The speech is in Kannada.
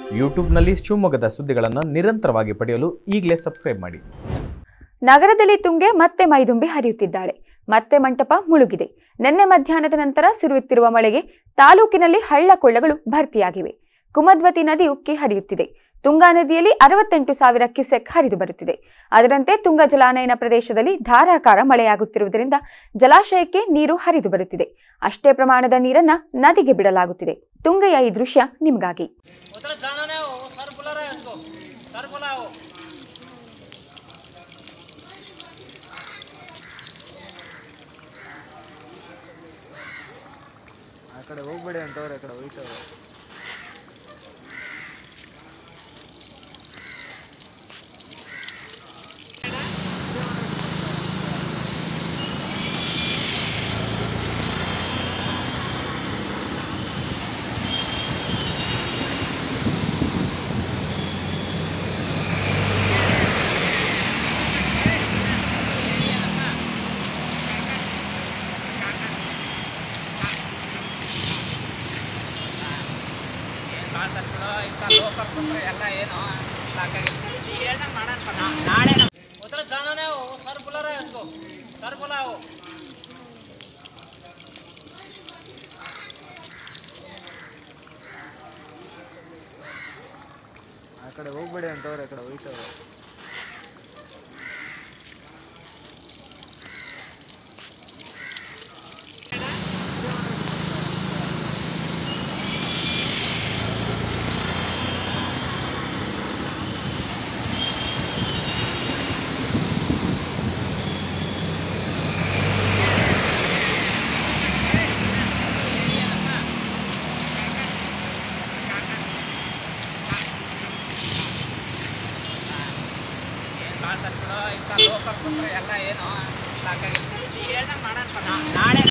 ಯೂಟ್ಯೂಬ್ನಲ್ಲಿ ಶಿವಮೊಗ್ಗದ ಸುದ್ದಿಗಳನ್ನು ನಿರಂತರವಾಗಿ ಪಡೆಯಲು ಈಗಲೇ ಸಬ್ಸ್ಕ್ರೈಬ್ ಮಾಡಿ ನಗರದಲ್ಲಿ ತುಂಗೆ ಮತ್ತೆ ಮೈದುಂಬಿ ಹರಿಯುತ್ತಿದ್ದಾಳೆ ಮತ್ತೆ ಮಂಟಪ ಮುಳುಗಿದೆ ನಿನ್ನೆ ಮಧ್ಯಾಹ್ನದ ನಂತರ ಸುರಿಯುತ್ತಿರುವ ಮಳೆಗೆ ತಾಲೂಕಿನಲ್ಲಿ ಹಳ್ಳ ಕೊಳ್ಳಗಳು ಭರ್ತಿಯಾಗಿವೆ ಕುಮದ್ವತಿ ನದಿ ಉಕ್ಕಿ ಹರಿಯುತ್ತಿದೆ ತುಂಗಾ ನದಿಯಲ್ಲಿ ಅರವತ್ತೆಂಟು ಸಾವಿರ ಕ್ಯೂಸೆಕ್ ಹರಿದು ಬರುತ್ತಿದೆ ಅದರಂತೆ ತುಂಗ ಜಲಾನಯನ ಪ್ರದೇಶದಲ್ಲಿ ಧಾರಾಕಾರ ಮಳೆಯಾಗುತ್ತಿರುವುದರಿಂದ ಜಲಾಶಯಕ್ಕೆ ನೀರು ಹರಿದು ಬರುತ್ತಿದೆ ಅಷ್ಟೇ ಪ್ರಮಾಣದ ನೀರನ್ನ ನದಿಗೆ ಬಿಡಲಾಗುತ್ತಿದೆ ತುಂಗೆಯ ಈ ದೃಶ್ಯ ನಿಮಗಾಗಿ उधर जाना नहीं हो सर बुला रहा है उसको सर बुलाओ ಆ ಕಡೆ ಹೋಗ್ಬೇಡಿ ಅಂತವ್ರೆ ಆ ಕಡೆ ಹೋಯ್ತವ್ರೆ ಮಾತಾಡ್ಬಿಡು ಇಂಥ ಲೋಕಲ್ ಬಂದ್ರೆ ಎಲ್ಲ ಏನು ಸಾಕಾಗಿ ನೀ ಹೇಳ್ದಂಗೆ ಮಾಡೋಣ ನಾಳೆ उधर जाना नहीं हो सर बुला रहा है उसको सर बुलाओ ಆ ಕಡೆ ಹೋಗ್ಬೇಡಿ ಅಂತವ್ರೆ ಆ ಕಡೆ ಹೋಯ್ತವ್ರೆ ಮಾತಾಡ್ಬಿಡು ಇಂಥ ಲೋಕಲ್ ಬಂದ್ರೆ ಎಲ್ಲ ಏನು ಸಾಕಾಗಿ ನೀ ಹೇಳ್ದಂಗೆ ಮಾಡೋಣ ನಾಳೆ